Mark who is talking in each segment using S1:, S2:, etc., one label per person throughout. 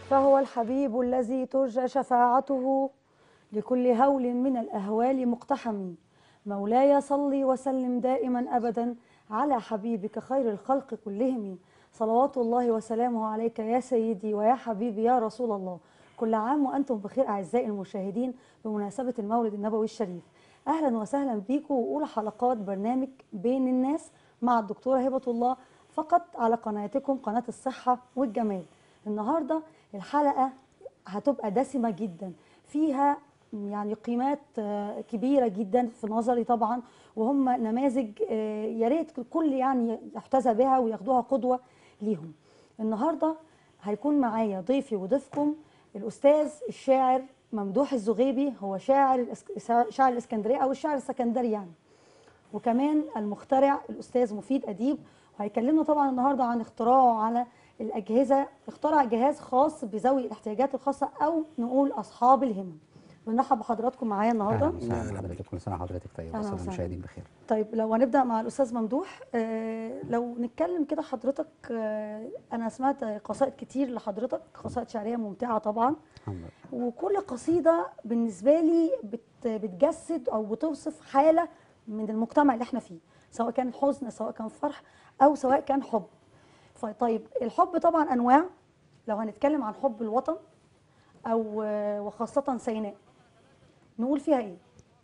S1: فهو الحبيب الذي ترجى شفاعته لكل هول من الأهوال مقتحم مولاي صل وسلم دائما أبدا على حبيبك خير الخلق كلهم صلوات الله وسلامه عليك يا سيدي ويا حبيبي يا رسول الله كل عام وأنتم بخير أعزائي المشاهدين بمناسبة المولد النبوي الشريف أهلا وسهلا بيكم وأولى حلقات برنامج بين الناس مع الدكتورة هبة الله فقط على قناتكم قناة الصحة والجمال النهاردة الحلقة هتبقى دسمة جدا فيها يعني قيمات آه، كبيرة جدا في نظري طبعا وهم نماذج آه، يا ريت الكل يعني يحتذى بها وياخدوها قدوة ليهم النهاردة هيكون معايا ضيفي وضيفكم الأستاذ الشاعر ممدوح الزغيبي هو شاعر الإس- شاعر الإسكندرية أو الشاعر السكندري يعني وكمان المخترع الاستاذ مفيد اديب وهيكلمنا طبعا النهارده عن اختراعه على الاجهزه اخترع جهاز خاص بذوي الاحتياجات الخاصه او نقول اصحاب الهمم بنرحب بحضراتكم معايا النهارده
S2: اهلا وسهلا بحضرتك كل سنه وحضرتك طيب
S1: أهلا
S2: وسهلا
S1: وسهلا.
S2: المشاهدين بخير
S1: طيب لو هنبدا مع الاستاذ ممدوح آه لو نتكلم كده حضرتك آه انا سمعت قصائد كتير لحضرتك قصائد شعريه ممتعه طبعا
S2: الحمد لله
S1: وكل قصيدة بالنسبة لي بت بتجسد أو بتوصف حالة من المجتمع اللي احنا فيه سواء كان حزن سواء كان فرح أو سواء كان حب طيب الحب طبعا أنواع لو هنتكلم عن حب الوطن أو وخاصة سيناء نقول فيها إيه؟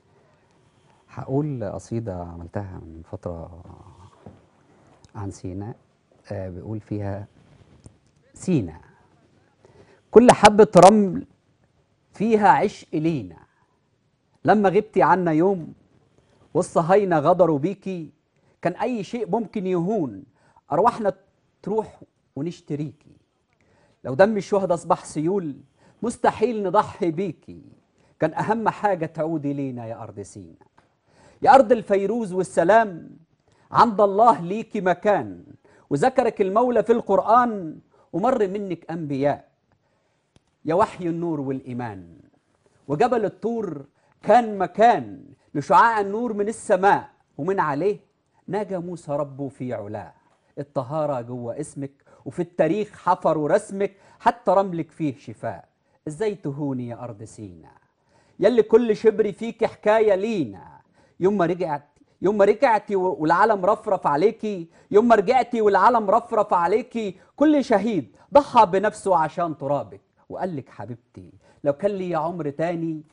S2: هقول قصيده عملتها من فتره عن سيناء آه بيقول فيها سينا كل حبة رمل فيها عشق لينا لما غبتي عنا يوم والصهاينة غدروا بيكي كان أي شيء ممكن يهون أرواحنا تروح ونشتريكي لو دم الشهداء أصبح سيول مستحيل نضحي بيكي كان أهم حاجة تعودي لينا يا أرض سينا يا أرض الفيروز والسلام عند الله ليكي مكان وذكرك المولى في القرآن ومر منك أنبياء يا وحي النور والإيمان وجبل الطور كان مكان لشعاع النور من السماء ومن عليه نجا موسى ربه في علاه الطهارة جوه اسمك وفي التاريخ حفروا رسمك حتى رملك فيه شفاء ازاي تهوني يا أرض سينا يلي كل شبر فيك حكاية لينا يوم ما رجعت يوم ما رجعتي والعالم رفرف عليكي يوم ما رجعتي والعالم رفرف عليكي كل شهيد ضحى بنفسه عشان ترابك وقال لك حبيبتي لو كان لي عمر تاني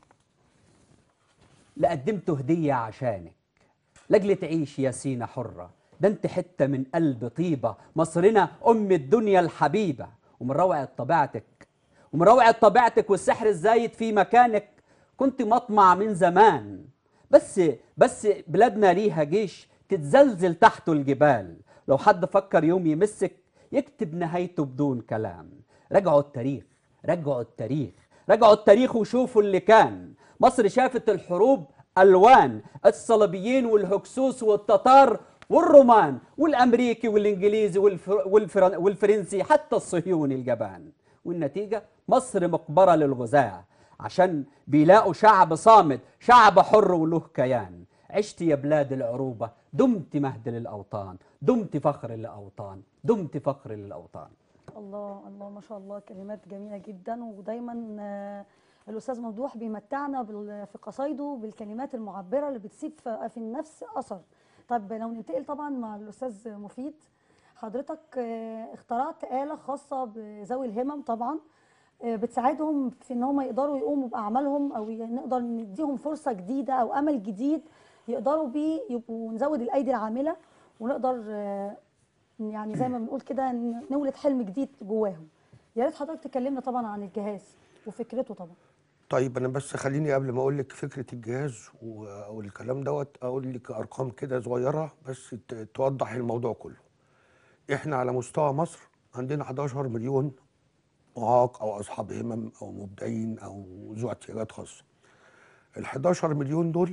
S2: لقدمت هدية عشانك لاجل تعيش يا سينا حرة ده انت حتة من قلب طيبة مصرنا أم الدنيا الحبيبة ومن روعة طبيعتك ومن روعة طبيعتك والسحر الزايد في مكانك كنت مطمع من زمان بس بس بلادنا ليها جيش تتزلزل تحته الجبال لو حد فكر يوم يمسك يكتب نهايته بدون كلام رجعوا التاريخ رجعوا التاريخ رجعوا التاريخ وشوفوا اللي كان مصر شافت الحروب ألوان الصليبيين والهكسوس والتتار والرومان والأمريكي والإنجليزي والفر... والفر... والفرنسي حتى الصهيوني الجبان والنتيجة مصر مقبرة للغزاة عشان بيلاقوا شعب صامد شعب حر وله كيان عشت يا بلاد العروبة دمت مهد للأوطان دمت فخر للأوطان دمت فخر للأوطان
S1: الله الله ما شاء الله كلمات جميلة جدا ودايما آه، الأستاذ ممدوح بيمتعنا بال- في قصايده بالكلمات المعبرة اللي بتسيب في في النفس أثر طب لو ننتقل طبعا مع الأستاذ مفيد حضرتك آه، اخترعت آلة خاصة بذوي الهمم طبعا آه، بتساعدهم في ان هم يقدروا يقوموا باعمالهم او ي- نقدر نديهم فرصه جديده او امل جديد يقدروا بيه يبقوا نزود الايدي العامله ونقدر آه، يعني زي ما بنقول كده ن- نولد حلم جديد جواهم يا ريت حضرتك تكلمنا طبعا عن الجهاز وفكرته طبعا
S3: طيب انا بس خليني قبل ما اقول لك فكره الجهاز و- او الكلام دوت اقول لك ارقام كده صغيره بس ت- توضح الموضوع كله احنا على مستوى مصر عندنا 11 مليون معاق او اصحاب همم او مبدعين او ذو احتياجات خاصه ال 11 مليون دول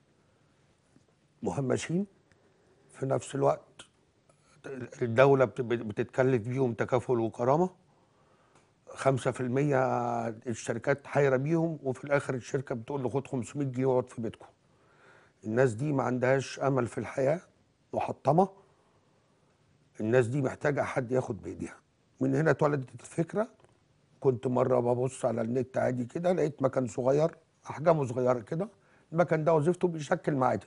S3: مهمشين في نفس الوقت الدوله بت- بتتكلف بيهم تكافل وكرامه 5% الشركات حايره بيهم وفي الاخر الشركه بتقول له خد 500 جنيه واقعد في بيتكم الناس دي ما عندهاش امل في الحياه محطمه الناس دي محتاجه حد ياخد بايديها من هنا اتولدت الفكره كنت مره ببص على النت عادي كده لقيت مكان صغير احجامه صغيره كده المكان ده وظيفته بيشكل معادن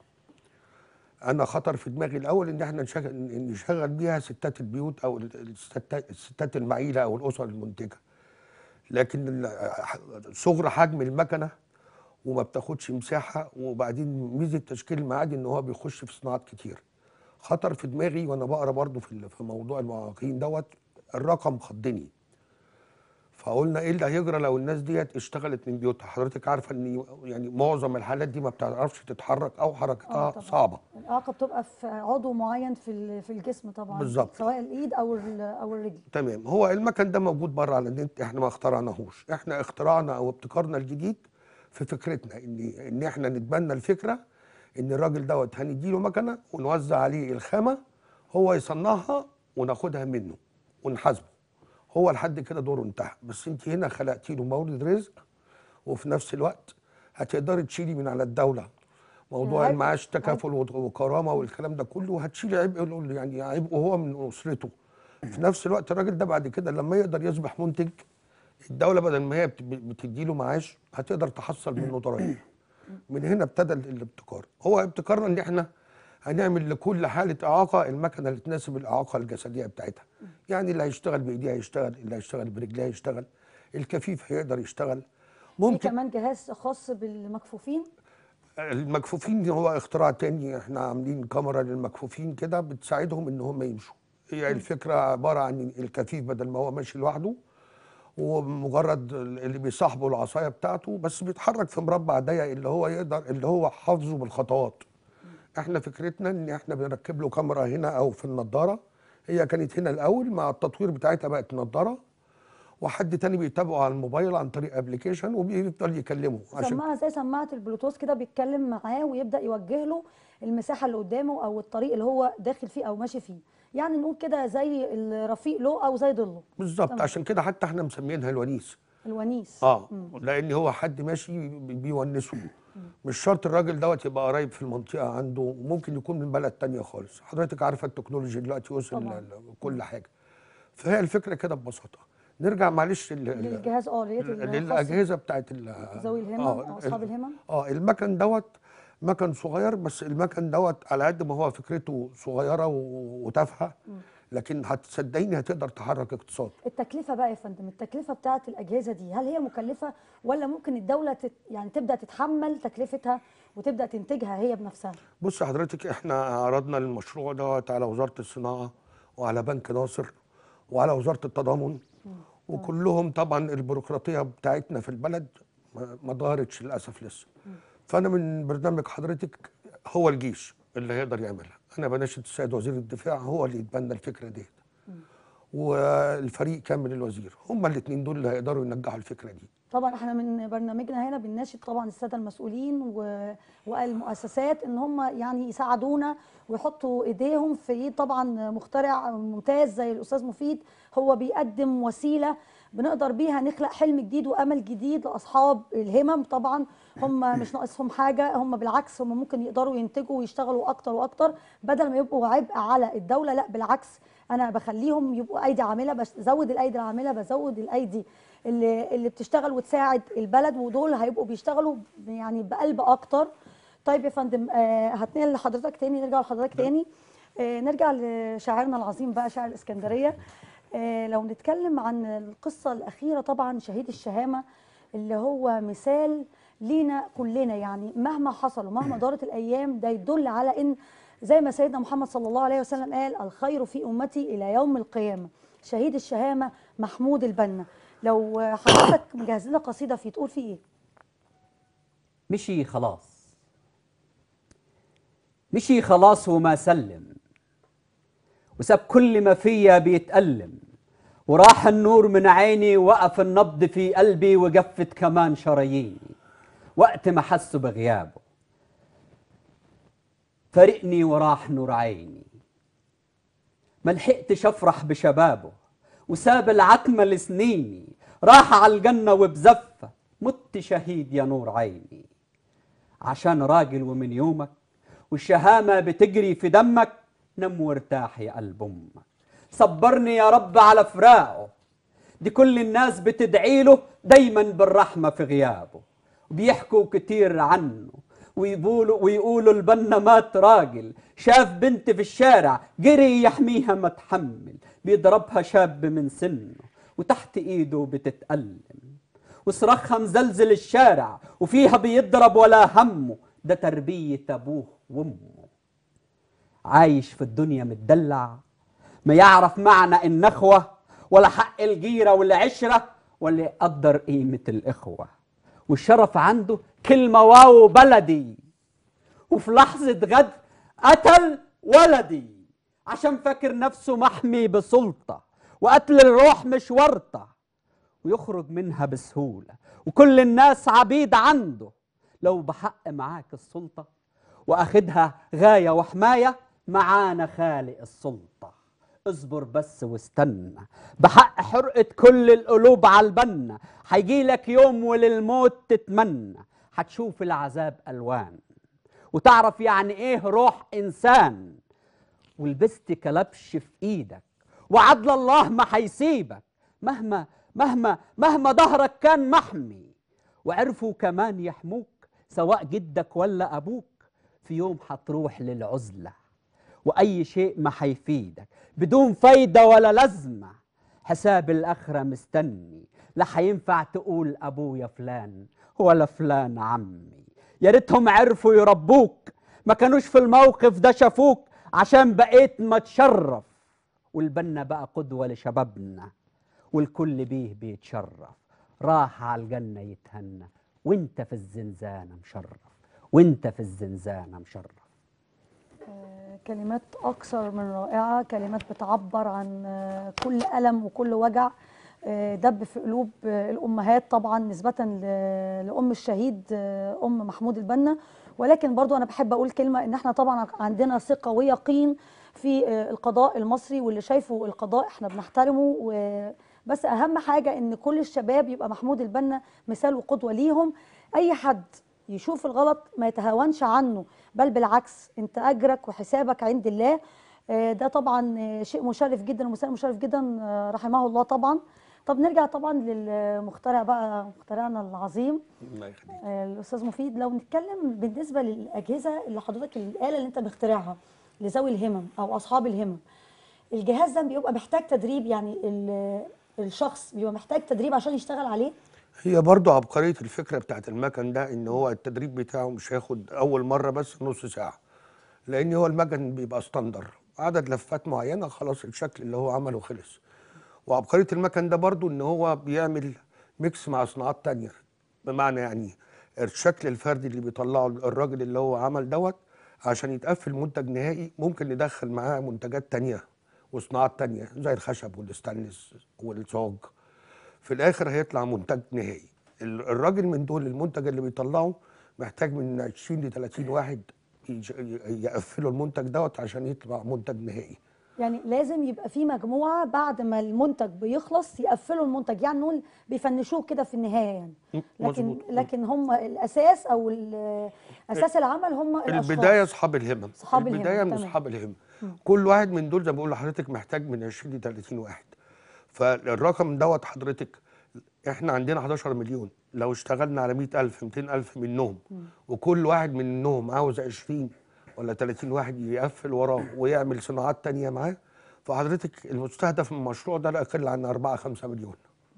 S3: انا خطر في دماغي الاول ان احنا نشغل نشغل بيها ستات البيوت او الستات الستات المعيله او الاسر المنتجه لكن ال- صغر حجم المكنه وما بتاخدش مساحه وبعدين ميزه تشكيل المعادن ان هو بيخش في صناعات كتير خطر في دماغي وانا بقرا برضو في ال- في موضوع المعاقين دوت الرقم خضني فقلنا ايه اللي هيجرى لو الناس ديت اشتغلت من بيوتها حضرتك عارفه ان يعني معظم الحالات دي ما بتعرفش تتحرك او
S1: آه
S3: حركتها
S1: طبعاً.
S3: صعبه
S1: الإعاقة بتبقى في عضو معين في ال- في الجسم طبعا
S3: بالظبط.
S1: سواء الإيد أو ال- أو الرجل
S3: تمام هو المكن ده موجود بره على النت احنا ما اخترعناهوش احنا اختراعنا او ابتكارنا الجديد في فكرتنا ان ان احنا نتبنى الفكره ان الراجل دوت هنديله مكنه ونوزع عليه الخامه هو يصنعها وناخدها منه ونحاسبه هو لحد كده دوره انتهى بس انت هنا خلقتي له مورد رزق وفي نفس الوقت هتقدري تشيلي من على الدوله موضوع
S1: عبء.
S3: المعاش تكافل وت- وكرامه والكلام ده كله وهتشيلي عبء يعني عبء هو من اسرته في نفس الوقت الراجل ده بعد كده لما يقدر يصبح منتج الدوله بدل ما هي بت- بتدي له معاش هتقدر تحصل منه ضرائب من هنا ابتدى ال- الابتكار هو ابتكارنا ان احنا هنعمل لكل حاله اعاقه المكنه اللي تناسب الاعاقه الجسديه بتاعتها يعني اللي هيشتغل بايديه هيشتغل اللي هيشتغل برجليه هيشتغل الكفيف هيقدر يشتغل
S1: في
S3: ممكن
S1: كمان جهاز خاص بالمكفوفين
S3: المكفوفين هو اختراع تاني احنا عاملين كاميرا للمكفوفين كده بتساعدهم ان هم يمشوا هي الفكره عباره عن الكفيف بدل ما هو ماشي لوحده ومجرد اللي بيصاحبه العصايه بتاعته بس بيتحرك في مربع ضيق اللي هو يقدر اللي هو حافظه بالخطوات احنا فكرتنا ان احنا بنركب له كاميرا هنا او في النضاره هي كانت هنا الاول مع التطوير بتاعتها بقت نضاره وحد تاني بيتابعه على الموبايل عن طريق ابلكيشن وبيفضل يكلمه
S1: سماعة زي سماعة البلوتوث كده بيتكلم معاه ويبدأ يوجه له المساحة اللي قدامه أو الطريق اللي هو داخل فيه أو ماشي فيه يعني نقول كده زي الرفيق له أو زي ضله
S3: بالظبط
S1: تمام.
S3: عشان كده حتى احنا مسمينها الونيس
S1: الونيس
S3: اه لان هو حد ماشي بي- بيونسه مش شرط الراجل دوت يبقى قريب في المنطقه عنده ممكن يكون من بلد تانية خالص حضرتك عارفه التكنولوجيا دلوقتي وصل
S1: طبعاً.
S3: ل- ل- كل حاجه فهي الفكره كده ببساطه نرجع معلش ال- ال-
S1: للجهاز اه لقيت
S3: ل-
S1: الخاص
S3: للاجهزه بتاعت ال-
S1: ذوي الهمم
S3: آه،
S1: أو أصحاب
S3: ال-
S1: الهمم
S3: اه المكن دوت مكن صغير بس المكن دوت على قد ما هو فكرته صغيره و- وتافهه لكن هتصدقيني هتقدر تحرك اقتصاد
S1: التكلفة بقى يا فندم التكلفة بتاعة الأجهزة دي هل هي مكلفة ولا ممكن الدولة تت يعني تبدأ تتحمل تكلفتها وتبدأ تنتجها هي بنفسها
S3: بص حضرتك احنا عرضنا المشروع دوت على وزاره الصناعه وعلى بنك ناصر وعلى وزاره التضامن وكلهم طبعا البيروقراطيه بتاعتنا في البلد ما ما ظهرتش للاسف لسه فانا من برنامج حضرتك هو الجيش اللي هيقدر يعملها انا بناشد السيد وزير الدفاع هو اللي يتبنى الفكره ديت والفريق كامل الوزير هما الاثنين دول اللي هيقدروا ينجحوا الفكره دي
S1: طبعا احنا من برنامجنا هنا بنناشد طبعا الساده المسؤولين و... والمؤسسات ان هم يعني يساعدونا ويحطوا ايديهم في ايد طبعا مخترع ممتاز زي الاستاذ مفيد هو بيقدم وسيله بنقدر بيها نخلق حلم جديد وامل جديد لاصحاب الهمم طبعا هم مش ناقصهم حاجه هم بالعكس هم ممكن يقدروا ينتجوا ويشتغلوا اكتر واكتر بدل ما يبقوا عبء على الدوله لا بالعكس انا بخليهم يبقوا ايدي عامله بزود الايدي العامله بزود الايدي اللي اللي بتشتغل وتساعد البلد ودول هيبقوا بيشتغلوا يعني بقلب اكتر طيب يا فندم آه هتنقل لحضرتك تاني نرجع لحضرتك تاني آه نرجع لشاعرنا العظيم بقى شاعر الاسكندريه آه لو نتكلم عن القصه الاخيره طبعا شهيد الشهامه اللي هو مثال لينا كلنا يعني مهما حصل ومهما دارت الايام ده يدل على ان زي ما سيدنا محمد صلى الله عليه وسلم قال الخير في امتي الى يوم القيامه شهيد الشهامه محمود البنا لو حضرتك مجهز لنا قصيده فيه تقول فيه ايه
S2: مشي خلاص مشي خلاص وما سلم وساب كل ما فيا بيتألم وراح النور من عيني وقف النبض في قلبي وقفت كمان شراييني وقت ما حسوا بغيابه فرقني وراح نور عيني ما لحقتش افرح بشبابه وساب العتمة لسنيني راح على الجنة وبزفة مت شهيد يا نور عيني عشان راجل ومن يومك والشهامة بتجري في دمك نم وارتاح يا قلب أمك صبرني يا رب على فراقه دي كل الناس بتدعي له دايما بالرحمة في غيابه وبيحكوا كتير عنه ويقولوا ويقولوا البنا مات راجل شاف بنت في الشارع جري يحميها ما تحمل بيضربها شاب من سنه وتحت ايده بتتألم وصراخها مزلزل الشارع وفيها بيضرب ولا همه ده تربية أبوه وأمه عايش في الدنيا متدلع ما يعرف معنى النخوة ولا حق الجيرة والعشرة ولا يقدر قيمة الإخوة والشرف عنده كلمة واو بلدي وفي لحظة غدر قتل ولدي عشان فاكر نفسه محمي بسلطة وقتل الروح مش ورطة ويخرج منها بسهولة وكل الناس عبيد عنده لو بحق معاك السلطة واخدها غاية وحماية معانا خالق السلطة اصبر بس واستنى بحق حرقة كل القلوب على البنة هيجي لك يوم وللموت تتمنى هتشوف العذاب ألوان وتعرف يعني ايه روح إنسان ولبست كلبش في ايدك وعدل الله ما هيسيبك مهما مهما مهما ظهرك كان محمي وعرفوا كمان يحموك سواء جدك ولا ابوك في يوم هتروح للعزله واي شيء ما هيفيدك بدون فايده ولا لازمه حساب الاخره مستني لا هينفع تقول ابويا فلان ولا فلان عمي يا ريتهم عرفوا يربوك ما كانوش في الموقف ده شافوك عشان بقيت ما تشرف والبنا بقى قدوة لشبابنا والكل بيه بيتشرف راح على الجنة يتهنى وانت في الزنزانة مشرف وانت في الزنزانة مشرف
S1: آه، كلمات أكثر من رائعة كلمات بتعبر عن آه، كل ألم وكل وجع آه، دب في قلوب آه، الأمهات طبعا نسبة ل- لأم الشهيد آه، أم محمود البنا ولكن برضو أنا بحب أقول كلمة إن احنا طبعا عندنا ثقة ويقين في آه، القضاء المصري واللي شايفه القضاء احنا بنحترمه و- بس أهم حاجة إن كل الشباب يبقى محمود البنا مثال وقدوة ليهم أي حد يشوف الغلط ما يتهاونش عنه بل بالعكس انت اجرك وحسابك عند الله آه، ده طبعا آه، شيء مشرف جدا ومثال مشرف جدا آه، رحمه الله طبعا طب نرجع طبعا للمخترع بقى مخترعنا العظيم
S3: الله يخليك
S1: آه، الاستاذ مفيد لو نتكلم بالنسبه للاجهزه اللي حضرتك الاله اللي انت مخترعها لذوي الهمم او اصحاب الهمم الجهاز ده بيبقى محتاج تدريب يعني ال- الشخص بيبقى محتاج تدريب عشان يشتغل عليه
S3: هي برضو عبقرية الفكرة بتاعت المكن ده ان هو التدريب بتاعه مش هياخد اول مرة بس نص ساعة لان هو المكن بيبقى استندر عدد لفات معينة خلاص الشكل اللي هو عمله خلص وعبقرية المكن ده برضو ان هو بيعمل ميكس مع صناعات تانية بمعنى يعني الشكل الفردي اللي بيطلعه الراجل اللي هو عمل دوت عشان يتقفل منتج نهائي ممكن ندخل معاه منتجات تانية وصناعات تانية زي الخشب والستانلس والصاج في الاخر هيطلع منتج نهائي ال- الراجل من دول المنتج اللي بيطلعه محتاج من 20 ل 30 واحد يج- ي- يقفلوا المنتج دوت عشان يطلع منتج نهائي
S1: يعني لازم يبقى في مجموعة بعد ما المنتج بيخلص يقفلوا المنتج يعني نقول بيفنشوه كده في النهاية يعني
S3: م-
S1: لكن
S3: مظبوط.
S1: لكن هم الأساس أو ال- أساس العمل هم الأشخاص
S3: البدايه اصحاب الهمم
S1: أصحاب الهمم،
S3: البدايه من
S1: تمام.
S3: اصحاب الهمم كل واحد من دول زي ما بقول لحضرتك محتاج من 20 ل 30 واحد فالرقم دوت حضرتك احنا عندنا 11 مليون لو اشتغلنا على 100000 200000 منهم وكل واحد منهم عاوز 20 ولا 30 واحد يقفل وراه ويعمل صناعات تانية معاه فحضرتك المستهدف من المشروع ده لا يقل عن 4 5 مليون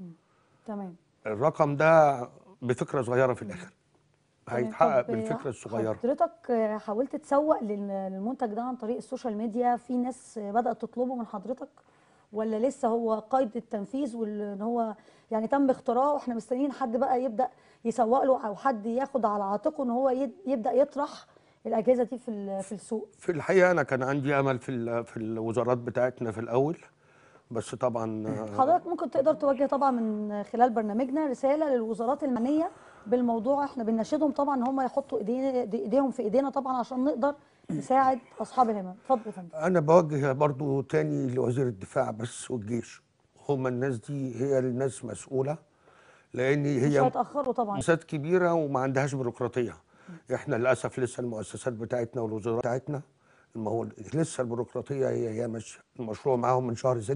S1: تمام
S3: الرقم ده بفكره صغيره في الاخر
S1: تمام.
S3: هيتحقق
S1: طب
S3: بالفكره الصغيره
S1: حضرتك حاولت تسوق لل- للمنتج ده عن طريق السوشيال ميديا في ناس بدأت تطلبه من حضرتك ولا لسه هو قيد التنفيذ وان هو يعني تم اختراعه واحنا مستنيين حد بقى يبدأ يسوق له او حد ياخد على عاتقه ان هو يد- يبدأ يطرح الأجهزة دي في ال- في السوق
S3: في الحقيقه انا كان عندي امل في ال- في الوزارات بتاعتنا في الاول بس طبعا آه،
S1: حضرتك ممكن تقدر توجه طبعا من خلال برنامجنا رساله للوزارات المعنيه بالموضوع احنا بنناشدهم طبعا ان هم يحطوا ايدينا ايديهم في ايدينا طبعا عشان نقدر نساعد اصحاب الهمم اتفضل يا فندم
S3: انا بوجه برضو تاني لوزير الدفاع بس والجيش هم الناس دي هي الناس مسؤوله لان
S1: مش
S3: هي
S1: هيتاخروا طبعا
S3: مؤسسات كبيره وما عندهاش بيروقراطيه احنا للاسف لسه المؤسسات بتاعتنا والوزارات بتاعتنا ما هو لسه البيروقراطيه هي هي ماشيه المشروع معاهم من شهر ستة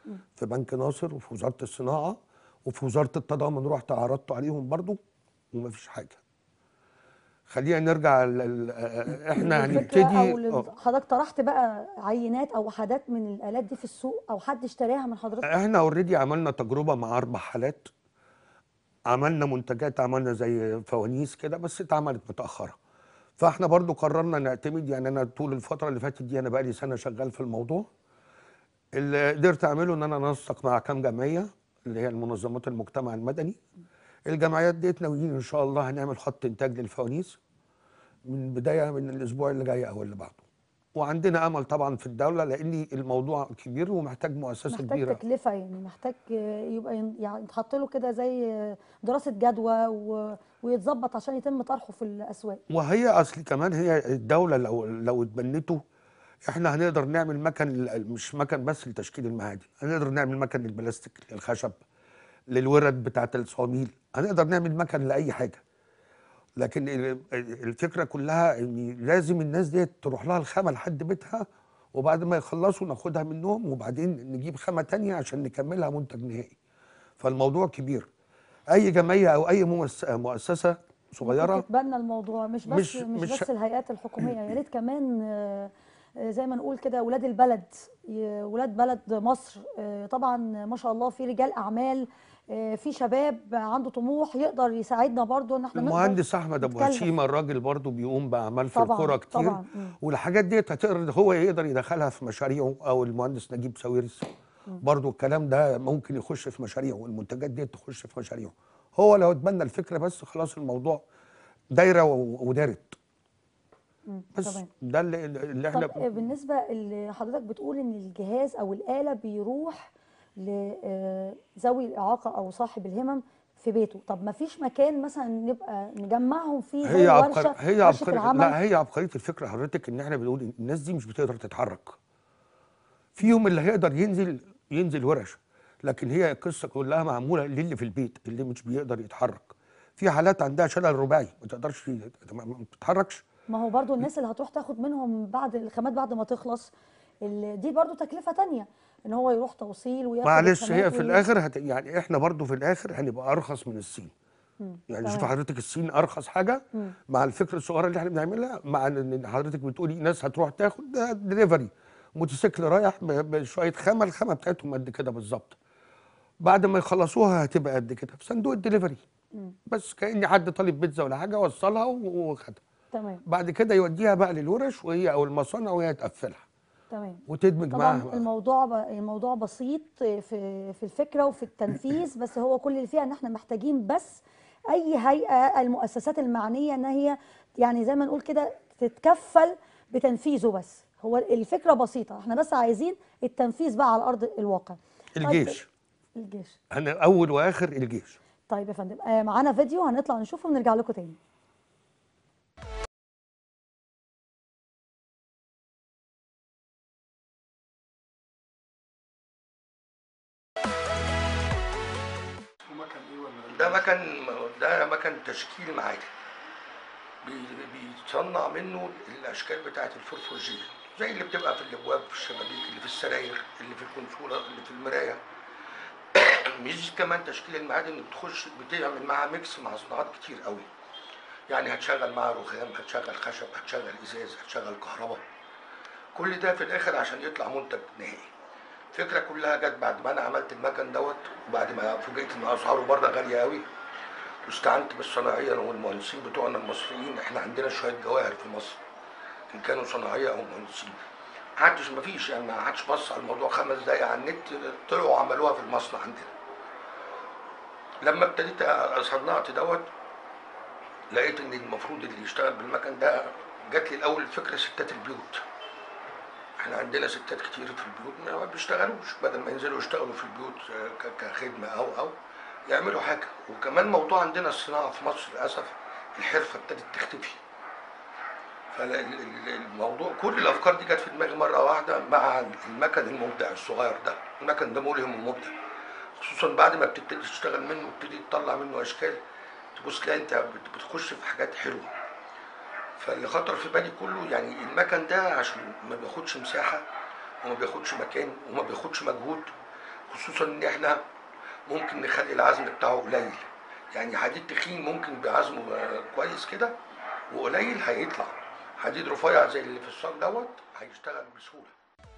S3: في بنك ناصر وفي وزاره الصناعه وفي وزاره التضامن رحت عرضت عليهم برضو ومفيش حاجه خلينا نرجع ل- ل- احنا
S1: الفكرة
S3: هنبتدي
S1: او ال-
S3: آه.
S1: حضرتك طرحت بقى عينات او وحدات من الالات دي في السوق او حد اشتراها من حضرتك
S3: احنا اوريدي عملنا تجربه مع اربع حالات عملنا منتجات عملنا زي فوانيس كده بس اتعملت متاخره فاحنا برضو قررنا نعتمد يعني انا طول الفتره اللي فاتت دي انا بقالي سنه شغال في الموضوع اللي قدرت اعمله ان انا انسق مع كام جمعيه اللي هي المنظمات المجتمع المدني الجمعيات ديت ناويين ان شاء الله هنعمل خط انتاج للفوانيس من بدايه من الاسبوع اللي جاي او اللي بعده وعندنا امل طبعا في الدوله لان الموضوع كبير ومحتاج مؤسسه
S1: محتاج
S3: كبيره
S1: تكلفة يعني محتاج آه، يبقى ين- يعني يتحط له كده زي آه، دراسة جدوى و- ويتظبط عشان يتم طرحه في الأسواق
S3: وهي اصل كمان هي الدوله لو لو اتبنته احنا هنقدر نعمل مكن مش مكن بس لتشكيل المعادن هنقدر نعمل مكن للبلاستيك للخشب للورد بتاعه الصواميل هنقدر نعمل مكن لاي حاجه لكن ال- الفكره كلها ان لازم الناس دي تروح لها الخامه لحد بيتها وبعد ما يخلصوا ناخدها منهم وبعدين نجيب خامه تانية عشان نكملها منتج نهائي فالموضوع كبير اي جمعيه او اي مؤس- مؤسسه صغيره
S1: ممكن تتبنى الموضوع مش بس
S3: مش-
S1: مش,
S3: مش-
S1: بس الهيئات الحكومية يا ريت كمان آه، آه، زي ما نقول كده ولاد البلد ي- ولاد بلد مصر آه، طبعا ما شاء الله في رجال أعمال آه، في شباب عنده طموح يقدر يساعدنا برضو ان احنا نقدر
S3: المهندس احمد ابو
S1: نتكلم.
S3: هشيمه الراجل برضو بيقوم باعمال في
S1: طبعاً،
S3: القرى كتير
S1: طبعاً، مم.
S3: والحاجات ديت هتقدر هو يقدر يدخلها في مشاريعه او المهندس نجيب ساويرس برضو الكلام ده ممكن يخش في مشاريعه والمنتجات ديت تخش في مشاريعه هو لو اتبنى الفكره بس خلاص الموضوع دايره و- ودارت
S1: مم،
S3: بس
S1: تمام.
S3: ده اللي, اللي احنا
S1: طب آه، بالنسبة اللي حضرتك بتقول ان الجهاز او الآلة بيروح لذوي الإعاقة او صاحب الهمم في بيته طب ما فيش مكان مثلا نبقى نجمعهم فيه زي
S3: هي
S1: ورشة
S3: عبقرية هي
S1: ورشة
S3: عبقرية
S1: العمل
S3: لا هي عبقرية الفكرة حضرتك ان احنا بنقول إن الناس دي مش بتقدر تتحرك فيهم اللي هيقدر ينزل ينزل ورش لكن هي القصة كلها معمولة للي في البيت اللي مش بيقدر يتحرك في حالات عندها شلل رباعي ما تقدرش ما ما بتتحركش
S1: ما هو برضو الناس اللي هتروح تاخد منهم بعد الخامات بعد ما تخلص ال- دي برضو تكلفة تانية ان هو يروح توصيل وياخد
S3: معلش
S1: الخامات
S3: هي في
S1: وي-
S3: الاخر هت... يعني احنا برضو في الاخر هنبقى ارخص من الصين يعني شوف
S1: تمام.
S3: حضرتك الصين ارخص حاجه مع الفكره الصغيره اللي احنا بنعملها مع ان إن حضرتك بتقولي ناس هتروح تاخد ده دليفري موتوسيكل رايح ب- بشويه خامه الخامه بتاعتهم قد كده بالظبط بعد ما يخلصوها هتبقى قد كده في صندوق الدليفري بس كاني حد طالب بيتزا ولا حاجه وصلها و- وخدها
S1: تمام
S3: بعد كده يوديها بقى للورش وهي او المصانع وهي تقفلها
S1: تمام
S3: وتدمج
S1: طبعا
S3: معاها
S1: الموضوع ب... الموضوع بسيط في في الفكره وفي التنفيذ بس هو كل اللي فيها ان احنا محتاجين بس اي هيئه المؤسسات المعنيه ان هي يعني زي ما نقول كده تتكفل بتنفيذه بس هو الفكره بسيطه احنا بس عايزين التنفيذ بقى على ارض الواقع طيب،
S3: الجيش
S1: الجيش
S3: انا اول واخر الجيش
S1: طيب يا فندم آه معانا فيديو هنطلع نشوفه ونرجع لكم تاني
S4: ومكان ايه ولا
S3: ده مكان ده مكان تشكيل معادن بي- بيتصنع منه الاشكال بتاعت الفورفورجيه زي اللي بتبقى في الابواب في الشبابيك اللي في السراير اللي في الكونسوله اللي في المرايه ميزه كمان تشكيل المعادن إن بتخش بتعمل معاها ميكس مع صناعات كتير قوي يعني هتشغل معاها رخام هتشغل خشب هتشغل ازاز هتشغل كهرباء كل ده في الاخر عشان يطلع منتج نهائي الفكره كلها جت بعد ما انا عملت المكن دوت وبعد ما فوجئت ان اسعاره بره غاليه قوي واستعنت بالصناعيه والمهندسين بتوعنا المصريين احنا عندنا شويه جواهر في مصر ان كانوا صناعيه او مهندسين محدش مفيش يعني ما حدش بص على الموضوع خمس دقايق على النت طلعوا وعملوها في المصنع عندنا لما ابتديت صنعت دوت لقيت ان المفروض اللي يشتغل بالمكن ده جات لي الاول فكره ستات البيوت احنا عندنا ستات كتير في البيوت ما بيشتغلوش بدل ما ينزلوا يشتغلوا في البيوت آه، ك- كخدمه او او يعملوا حاجه وكمان موضوع عندنا الصناعه في مصر للاسف الحرفه ابتدت تختفي فالموضوع كل الافكار دي جت في دماغي مره واحده مع المكن المبدع الصغير ده المكن ده ملهم ومبدع خصوصا بعد ما بتبتدي تشتغل منه وتبتدي تطلع منه اشكال تبص تلاقي انت بت- بتخش في حاجات حلوه فاللي خطر في بالي كله يعني المكن ده عشان ما بياخدش مساحه وما بياخدش مكان وما بياخدش مجهود خصوصا ان احنا ممكن نخلي العزم بتاعه قليل يعني حديد تخين ممكن بعزمه آه، كويس كده وقليل هيطلع حديد رفيع زي اللي في الصاج دوت هيشتغل بسهوله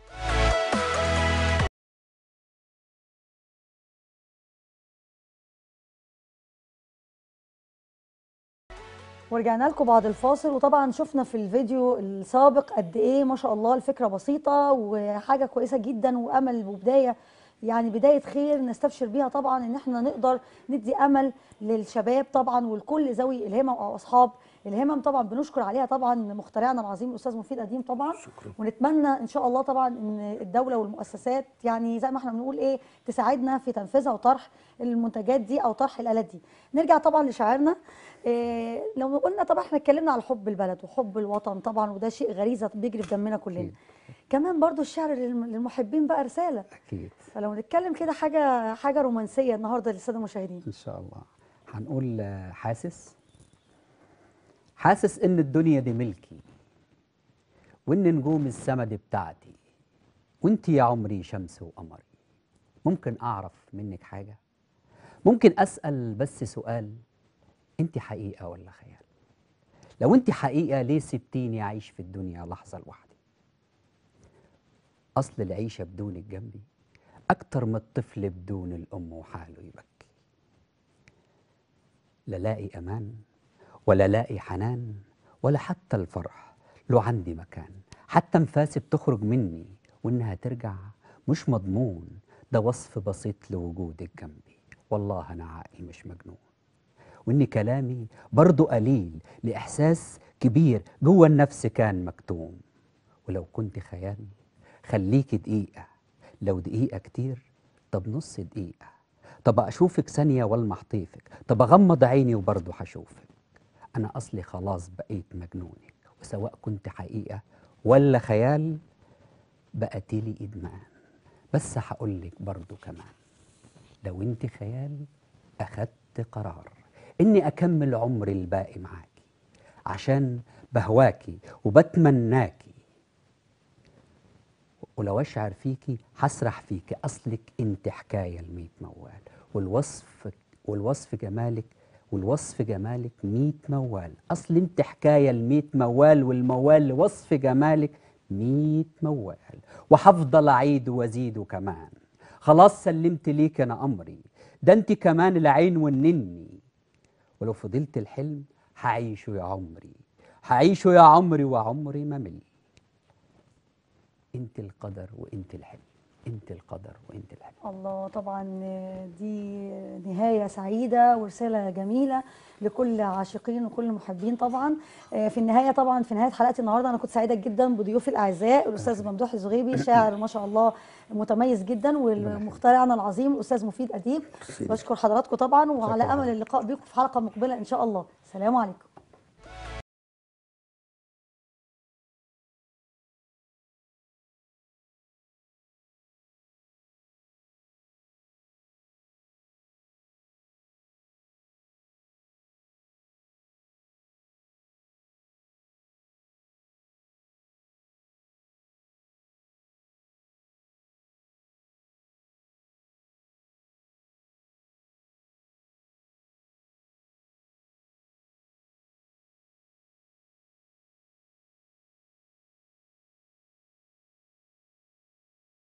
S1: ورجعنا لكم بعد الفاصل وطبعا شفنا في الفيديو السابق قد ايه ما شاء الله الفكره بسيطه وحاجه كويسه جدا وامل وبدايه يعني بدايه خير نستبشر بيها طبعا ان احنا نقدر ندي امل للشباب طبعا ولكل ذوي الهمم او اصحاب الهمم طبعا بنشكر عليها طبعا مخترعنا العظيم الاستاذ مفيد قديم طبعا
S3: شكرا.
S1: ونتمنى ان شاء الله طبعا ان الدوله والمؤسسات يعني زي ما احنا بنقول ايه تساعدنا في تنفيذها وطرح المنتجات دي او طرح الالات دي نرجع طبعا لشاعرنا إيه لو قلنا طبعا احنا اتكلمنا على حب البلد وحب الوطن طبعا وده شيء غريزه بيجري في دمنا كلنا
S2: أكيد.
S1: كمان برضو الشعر للم- للمحبين بقى رساله
S2: اكيد
S1: فلو نتكلم كده حاجه حاجه رومانسيه النهارده للساده المشاهدين
S2: ان شاء الله هنقول آه، حاسس حاسس ان الدنيا دي ملكي وان نجوم السما دي بتاعتي وانت يا عمري شمس وقمري ممكن اعرف منك حاجه ممكن اسال بس سؤال انت حقيقه ولا خيال لو انت حقيقه ليه سبتيني اعيش في الدنيا لحظه لوحدي اصل العيشه بدونك جنبي اكتر من الطفل بدون الام وحاله يبكي لا لاقي امان ولا لاقي حنان ولا حتى الفرح له عندي مكان حتى انفاسي بتخرج مني وانها ترجع مش مضمون ده وصف بسيط لوجودك جنبي والله انا عاقل مش مجنون وان كلامي برضو قليل لاحساس كبير جوه النفس كان مكتوم ولو كنت خيال خليكي دقيقه لو دقيقه كتير طب نص دقيقه طب اشوفك ثانيه والمح طيفك طب اغمض عيني وبرضه هشوفك انا اصلي خلاص بقيت مجنونك وسواء كنت حقيقه ولا خيال بقتلي ادمان بس هقولك برضه كمان لو انت خيال اخدت قرار اني اكمل عمري الباقي معاكي عشان بهواكي وبتمناكي ولو اشعر فيكي هسرح فيكي اصلك انت حكايه الميت موال والوصف والوصف جمالك والوصف جمالك ميت موال اصل انت حكايه الميت موال والموال لوصف جمالك ميت موال وهفضل اعيد وازيد كمان خلاص سلمت ليك انا امري ده انت كمان العين والنني ولو فضلت الحلم هعيشه يا عمري هعيشه يا عمري وعمري ما مل انت القدر وانت الحلم انت القدر وانت الحلم
S1: الله طبعا دي نهاية سعيدة ورسالة جميلة لكل عاشقين وكل محبين طبعا في النهاية طبعا في نهاية حلقتي النهاردة أنا كنت سعيدة جدا بضيوفي الأعزاء الأستاذ ممدوح الزغيبي شاعر ما شاء الله متميز جدا والمخترعنا العظيم الأستاذ مفيد أديب بشكر حضراتكم طبعا وعلى
S3: شكراً.
S1: أمل اللقاء بكم في حلقة مقبلة إن شاء الله سلام عليكم